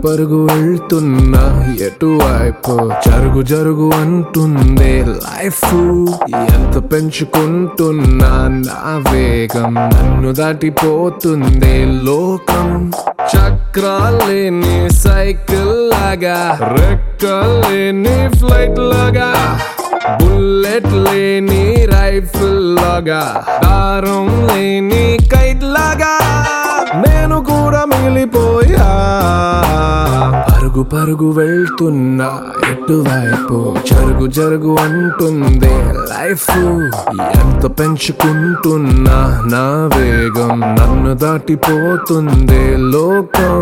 పరుగు వెళ్తున్నా ఎటువైపు జరుగు జరుగు అంటుందే లైఫ్ ఎంత పెంచుకుంటున్నా నా వేగం నన్ను దాటిపోతుందే లోకం చక్రాలేని సైకిల్ లాగా రెక్కలేని ఫ్లైట్ లాగా బుల్లెట్ లేని రైఫిల్ లాగా దారం లేని కైట్ లాగా నేను కూడా మిగిలిపోయా పరుగు పరుగు వెళ్తున్నా ఎటువైపు జరుగు జరుగు అంటుంది లైఫ్ ఎంత పెంచుకుంటున్నా నా వేగం నన్ను దాటిపోతుంది లోకం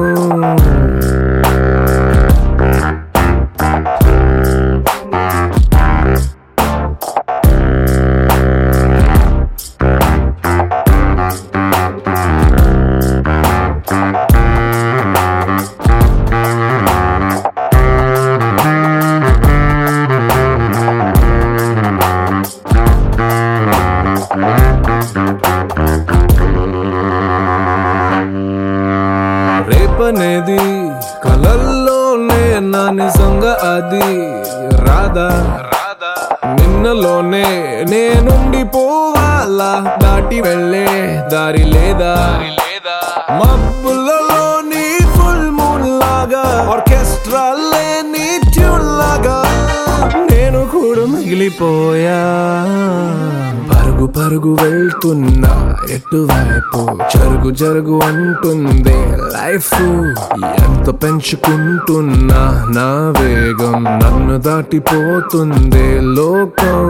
రేపనేది కలల్లోనే నా నిజంగా అది రాదా రాదా నిన్నలోనే నేనుండిపోవాలా దాటి వెళ్ళే దారి లేదా లేదా మబ్బులలోని ఫుల్ మూన్ లాగా ఆర్కెస్ట్రా లేని ట్యూన్ లాగా నేను కూడా మిగిలిపోయా పరుగు పరుగు వెళ్తున్నా ఎటువైపు జరుగు జరుగు అంటుంది లైఫ్ ఎంత పెంచుకుంటున్నా నా వేగం నన్ను దాటిపోతుంది లోకం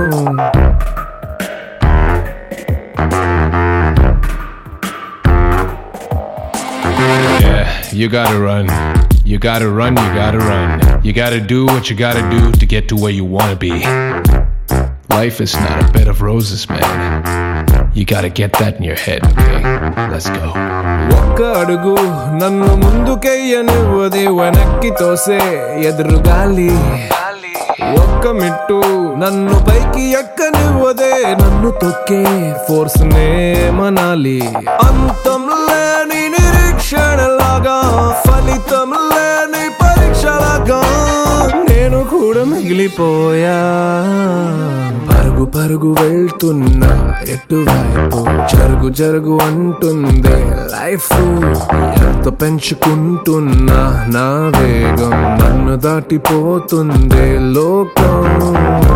Yeah, you gotta run. You gotta run, you gotta run. You gotta do what you gotta do to get to where you wanna be. Life is not a bed of roses, man. You gotta get that in your head, okay? Let's go. ఒక్క అడుగు నన్ను ముందుకెయ్యనివ్వది వెనక్కి తోసే ఎదురు గాలి ఒక్క మిట్టు నన్ను పైకి ఎక్కనివ్వదే నన్ను తొక్కే ఫోర్స్ నే మనాలి అంతం లేని నిరీక్షణలాగా ఫలితం లేని పరీక్షలాగా నేను కూడా మిగిలిపోయా పరుగు పరుగు వెళ్తున్నా ఎటువైపు జరుగు జరుగు అంటుంది లైఫ్ ఎంత పెంచుకుంటున్నా నా వేగం నన్ను దాటిపోతుంది లోకం